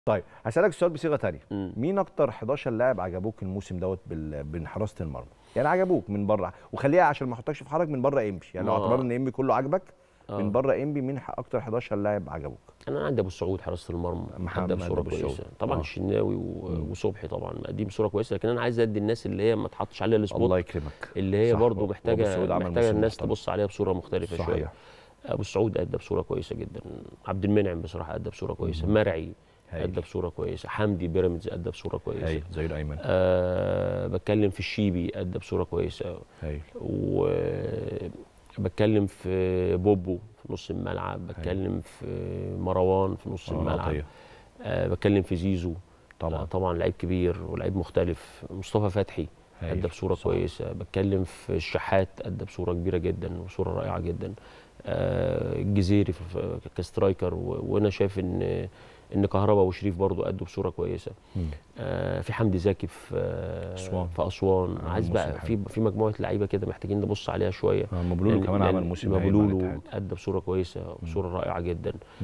طيب هسألك السؤال بصيغه ثانيه مم. مين اكتر 11 لاعب عجبوك الموسم دوت بال- من حراسه المرمى يعني عجبوك من بره وخليها عشان ما احطكش في حرج من بره انبي يعني لو ما- اعتبرنا ان انبي كله عجبك آه. من بره انبي مين ح- اكتر 11 لاعب عجبوك انا عندي ابو السعود حراسه المرمى محمد ادى بصوره أبو السعود. كويسه طبعا آه. الشناوي و- وصبحي طبعا مقدم بصوره كويسه لكن انا عايز ادي الناس اللي هي ما تحطش عليها السبوت الله يكرمك اللي هي صح، برضه وأبو محتاجه السعود عمل محتاجه موسم الناس محترم. تبص عليها بصوره مختلفه صحيح. شويه ابو السعود ادى بصوره كويسه جدا عبد المنعم بصراحه ادى بصوره كويسه مرعي هايل. ادى بصوره كويسه حمدي بيراميدز ادى بصوره كويسه هايل زي الايمن أه بتكلم في الشيبي ادى بصوره كويسه هايل وبتكلم في بوبو في نص الملعب بتكلم في مروان في نص آه، الملعب عطية. أه بتكلم في زيزو طبعا آه، طبعا لعيب كبير ولعيب مختلف مصطفى فتحي هايل. ادى بصوره صح. كويسه بتكلم في الشحات ادى بصوره كبيره جدا وصوره رائعه جدا آه، الجزيري في- في- كسترايكر و- وانا شايف ان ان كهربا وشريف برضو ادوا بصوره كويسه مم. آه، في حمدي زكي في آه، أسوان. في اسوان عمل عايز موسم بقى حلو. في في مجموعه لعيبه كده محتاجين نبص عليها شويه آه، مبلولو لأن- كمان لأن عمل موسم هايل مع مبلولو الاتحاد. ادى بصوره كويسه بصوره رائعه جدا مم.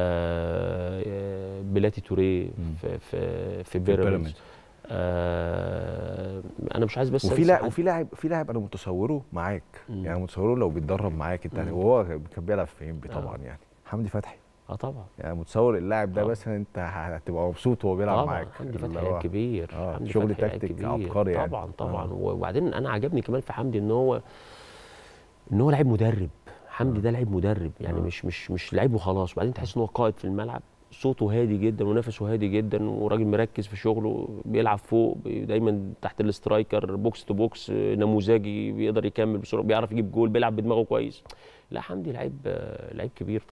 آه بلاتي توريه في في في بيراميدز بيراميدز. آه انا مش عايز بس وفي أنسى لاعب حد. وفي لاعب في لاعب انا متصوره معاك مم. يعني متصوره لو بيتدرب معاك انت مم. وهو كان بيلعب في انبي آه. طبعا يعني حمدي فتحي اه طبعا يعني متصور اللاعب ده آه. مثلا انت هتبقى مبسوط وهو بيلعب طبعا معاك حمدي اللي فتحي هو- لعيب كبير آه، حمدي شغل فتحي لعيب تكتيك كبير. عبقري يعني. طبعا طبعا آه. وبعدين انا عجبني كمان في حمدي ان هو ان هو لعيب مدرب حمدي ده لعيب مدرب يعني آه. مش مش مش لعيب وخلاص وبعدين تحس ان هو قائد في الملعب صوته هادي جدا ونفسه هادي جدا وراجل مركز في شغله بيلعب فوق بي- دايما تحت الاسترايكر بوكس تو بوكس آه، نموذجي بيقدر يكمل بسرعه بيعرف يجيب جول بيلعب بدماغه كويس لا حمدي لعيب آه، لعيب كبير